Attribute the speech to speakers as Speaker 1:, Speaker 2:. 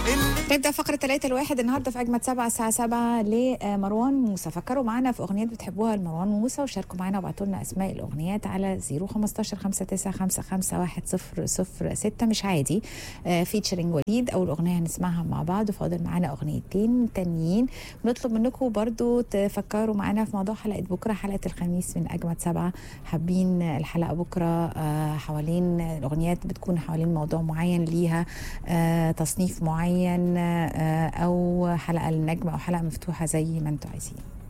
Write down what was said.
Speaker 1: نبدا فقره ثلاثة الواحد النهارده في اجمد سبعة الساعه 7 لمروان موسى فكروا معانا في اغنيات بتحبوها لمروان موسى وشاركوا معانا وابعتوا لنا اسماء الاغنيات على 015 5955 ستة مش عادي فيتشرنج وليد اول اغنيه هنسمعها مع بعض وفاضل معانا اغنيتين تانيين بنطلب منكم برضو تفكروا معانا في موضوع حلقه بكره حلقه الخميس من اجمد سبعة حابين الحلقه بكره آه، حوالين الاغنيات بتكون حوالين موضوع معين ليها آه، تصنيف معين آه، او حلقه للنجم او حلقه مفتوحه زي ما انتم عايزين